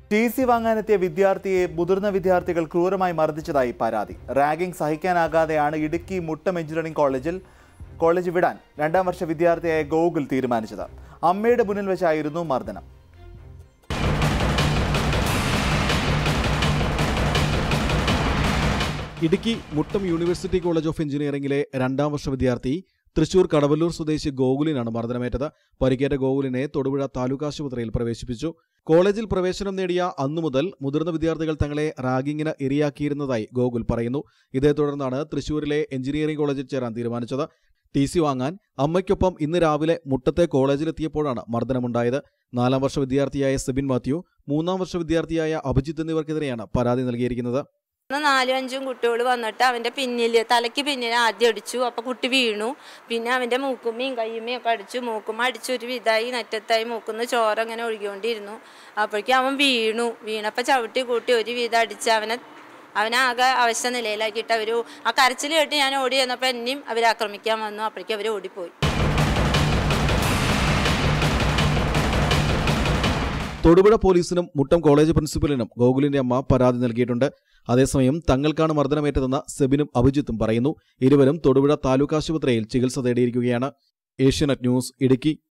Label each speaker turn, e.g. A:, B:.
A: T C വാങ്ങാനെത്തിയ വിദ്യാർത്ഥിയെ മുതിർന്ന വിദ്യാർത്ഥികൾ ക്രൂരമായി മർദ്ദിച്ചതായി പരാതി റാഗിംഗ് സഹിക്കാനാകാതെയാണ് ഇടുക്കി മുട്ടം എഞ്ചിനീയറിംഗ് കോളേജിൽ കോളേജ് വിടാൻ രണ്ടാം വർഷ വിദ്യാർത്ഥിയായ ഗോകുൽ തീരുമാനിച്ചത് അമ്മയുടെ മുന്നിൽ വെച്ചായിരുന്നു മർദ്ദനം
B: Idukki Muttom university college of എഞ്ചിനീയറിംഗിലെ രണ്ടാം വർഷ വിദ്യാർത്ഥി തൃശൂർ കടവല്ലൂർ സ്വദേശി ഗോകുലിനാണ് മർദ്ദനമേറ്റത് പരിക്കേറ്റ ഗോകുലിനെ തൊടുപുഴ താലൂക്ക് ആശുപത്രിയിൽ പ്രവേശിപ്പിച്ചു കോളേജിൽ പ്രവേശനം നേടിയ അന്നു മുതൽ മുതിർന്ന വിദ്യാർത്ഥികൾ തങ്ങളെ റാഗിങ്ങിന് ഇരയാക്കിയിരുന്നതായി ഗോകുൽ പറയുന്നു ഇതേ തുടർന്നാണ് തൃശൂരിലെ എഞ്ചിനീയറിംഗ് കോളേജിൽ ചേരാൻ തീരുമാനിച്ചത് ടി സി വാങ്ങാൻ അമ്മയ്ക്കൊപ്പം ഇന്ന് രാവിലെ മുട്ടത്തെ കോളേജിലെത്തിയപ്പോഴാണ് മർദ്ദനമുണ്ടായത് നാലാം വർഷ വിദ്യാർത്ഥിയായ സെബിൻ മാത്യു മൂന്നാം വർഷ വിദ്യാർത്ഥിയായ അഭിജിത്ത് എന്നിവർക്കെതിരെയാണ് പരാതി നൽകിയിരിക്കുന്നത്
C: അന്ന് നാലും അഞ്ചും കുട്ടികൾ വന്നിട്ട് അവന്റെ പിന്നില് തലയ്ക്ക് പിന്നിൽ ആദ്യം അടിച്ചു അപ്പൊ കുട്ടി വീണു പിന്നെ അവന്റെ മൂക്കുമ്മയും കയ്യുമ്മയും ഒക്കെ അടിച്ചു മൂക്കുമ്മ അടിച്ചു ഒരു വിധായി നെറ്റത്തായി മൂക്കുന്ന് ചോര അങ്ങനെ ഒഴുകിക്കൊണ്ടിരുന്നു അപ്പോഴേക്കും അവൻ വീണു വീണപ്പോ ചവിട്ടി കൂട്ടി ഒരു വിധം അടിച്ച് അവനെ അവനാകെ അവശ നിലയിലാക്കിയിട്ട് അവര് ആ കരച്ചിൽ കേട്ട് ഞാൻ ഓടി ചെന്നപ്പോൾ എന്നെയും അവർ ആക്രമിക്കാൻ വന്നു അപ്പോഴേക്കും അവർ ഓടിപ്പോയി
B: തൊടുപുഴ പോലീസിനും മുട്ടം കോളേജ് പ്രിൻസിപ്പലിനും ഗോകുലിന്റെ അമ്മ പരാതി നൽകിയിട്ടുണ്ട് അതേസമയം തങ്ങൾക്കാണ് മർദ്ദനമേറ്റതെന്ന് സെബിനും അഭിജിത്തും പറയുന്നു ഇരുവരും തൊടുപുഴ താലൂക്ക് ആശുപത്രിയിൽ ചികിത്സ തേടിയിരിക്കുകയാണ് ഏഷ്യാനെറ്റ് ന്യൂസ് ഇടുക്കി